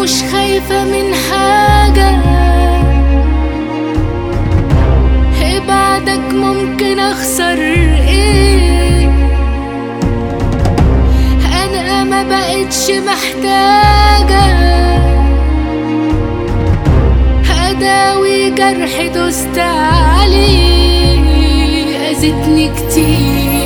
مش خايفة من حاجة بعدك ممكن اخسر ايه انا ما بقتش محتاجة هداوي جرح دوست عليه اذتني كتير